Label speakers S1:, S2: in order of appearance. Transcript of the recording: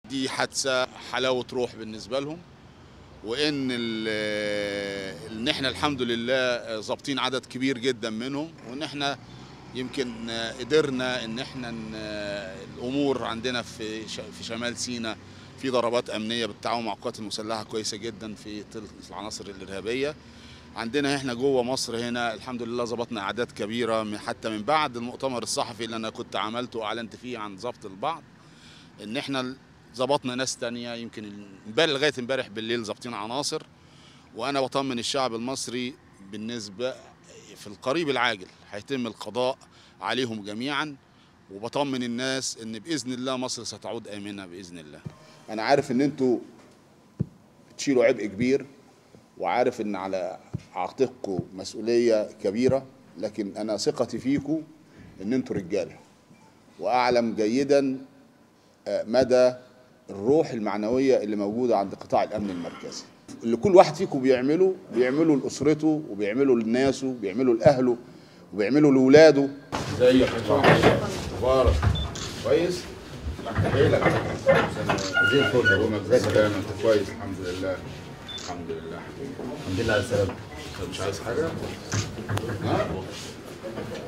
S1: دي حادثه حلاوه روح بالنسبه لهم وان ال- ان احنا الحمد لله ظابطين عدد كبير جدا منهم وان احنا يمكن قدرنا ان احنا ن- الامور عندنا في ش- في شمال سيناء في ضربات امنيه بالتعاون مع القوات المسلحه كويسه جدا في تلك العناصر الارهابيه عندنا احنا جوه مصر هنا الحمد لله ظبطنا اعداد كبيره من- حتى من بعد المؤتمر الصحفي اللي انا كنت عملته واعلنت فيه عن ضبط البعض ان احنا ظبطنا ناس تانية يمكن امبارح لغايه امبارح بالليل ظابطين عناصر وانا بطمن الشعب المصري بالنسبه في القريب العاجل هيتم القضاء عليهم جميعا وبطمن الناس ان باذن الله مصر ستعود امنه باذن الله انا عارف ان انتوا بتشيلوا عبء كبير وعارف ان على عاتقكم مسؤوليه كبيره لكن انا ثقتي فيكم ان انتوا رجاله واعلم جيدا آه، مدى الروح المعنويه اللي موجوده عند قطاع الامن المركزي اللي كل واحد فيكم بيعمله بيعمله لاسرته وبيعمله لناسه وبيعمله لاهله وبيعمله لاولاده ازيك يا صاحبي مبارك كويس حيلك زي الفل يا ابونا ازيك انت كويس الحمد لله الحمد لله حبيبي
S2: الحمد لله على السلامة
S1: مش عايز حاجه ها